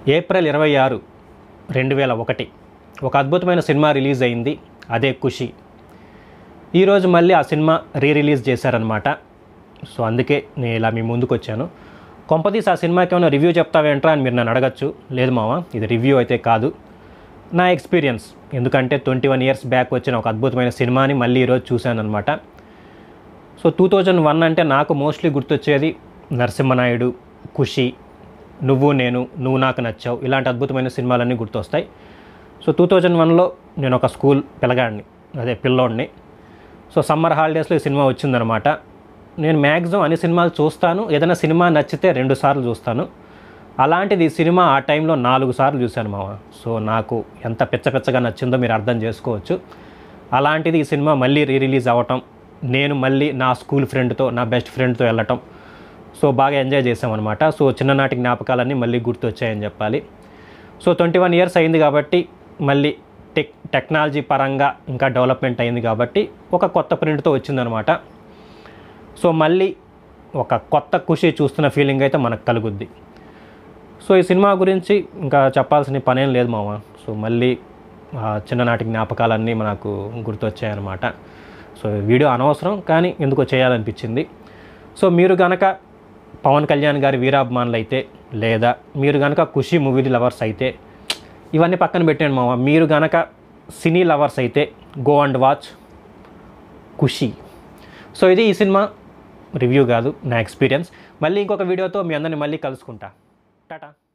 April ఇరవై ఆరు రెండు వేల ఒకటి ఒక అద్భుతమైన సినిమా రిలీజ్ అయింది అదే ఖుషి ఈరోజు మళ్ళీ ఆ సినిమా రీ రిలీజ్ చేశారనమాట సో అందుకే నేను ఇలా మీ ముందుకు వచ్చాను కొంపదీస్ ఆ సినిమాకి ఏమైనా రివ్యూ చెప్తావేంట్రా అని మీరు నన్ను అడగచ్చు లేదు మామ ఇది రివ్యూ అయితే కాదు నా ఎక్స్పీరియన్స్ ఎందుకంటే ట్వంటీ వన్ ఇయర్స్ బ్యాక్ వచ్చిన ఒక అద్భుతమైన సినిమాని మళ్ళీ ఈరోజు చూశాను అనమాట సో టూ థౌజండ్ వన్ అంటే నాకు మోస్ట్లీ గుర్తొచ్చేది నరసింహనాయుడు ఖుషి నువ్వు నేను నువ్వు నాకు నచ్చావు ఇలాంటి అద్భుతమైన సినిమాలన్నీ గుర్తొస్తాయి సో టూ థౌజండ్ వన్లో నేను ఒక స్కూల్ పిల్లగాడిని అదే పిల్లోడిని సో సమ్మర్ హాలిడేస్లో ఈ సినిమా వచ్చిందనమాట నేను మ్యాక్సిమం అన్ని సినిమాలు చూస్తాను ఏదైనా సినిమా నచ్చితే రెండు సార్లు చూస్తాను అలాంటిది ఈ సినిమా ఆ టైంలో నాలుగు సార్లు చూశాను మామ సో నాకు ఎంత పిచ్చ పిచ్చగా నచ్చిందో మీరు అర్థం చేసుకోవచ్చు అలాంటిది ఈ సినిమా మళ్ళీ రీ రిలీజ్ అవ్వటం నేను మళ్ళీ నా స్కూల్ ఫ్రెండ్తో నా బెస్ట్ ఫ్రెండ్తో వెళ్ళటం సో బాగా ఎంజాయ్ చేసామన్నమాట సో చిన్ననాటి జ్ఞాపకాలన్నీ మళ్ళీ గుర్తొచ్చాయని చెప్పాలి సో ట్వంటీ వన్ ఇయర్స్ అయింది కాబట్టి మళ్ళీ టెక్ టెక్నాలజీ పరంగా ఇంకా డెవలప్మెంట్ అయింది కాబట్టి ఒక కొత్త ప్రింట్తో వచ్చిందనమాట సో మళ్ళీ ఒక కొత్త ఖుషి చూస్తున్న ఫీలింగ్ అయితే మనకు కలుగుద్ది సో ఈ సినిమా గురించి ఇంకా చెప్పాల్సిన పనేం లేదు మామ సో మళ్ళీ ఆ చిన్ననాటి జ్ఞాపకాలన్నీ మనకు గుర్తొచ్చాయన్నమాట సో ఈ వీడియో అనవసరం కానీ ఎందుకో చేయాలనిపించింది సో మీరు గనక పవన్ కళ్యాణ్ గారి వీరాభిమానులు అయితే లేదా మీరు గనక ఖుషి మూవీ లవర్స్ అయితే ఇవన్నీ పక్కన పెట్టండి మామ మీరు గనక సినీ లవర్స్ అయితే go and watch Kushi so ఇది ఈ సినిమా రివ్యూ కాదు నా ఎక్స్పీరియన్స్ మళ్ళీ ఇంకొక వీడియోతో మీ అందరిని మళ్ళీ కలుసుకుంటా టాటా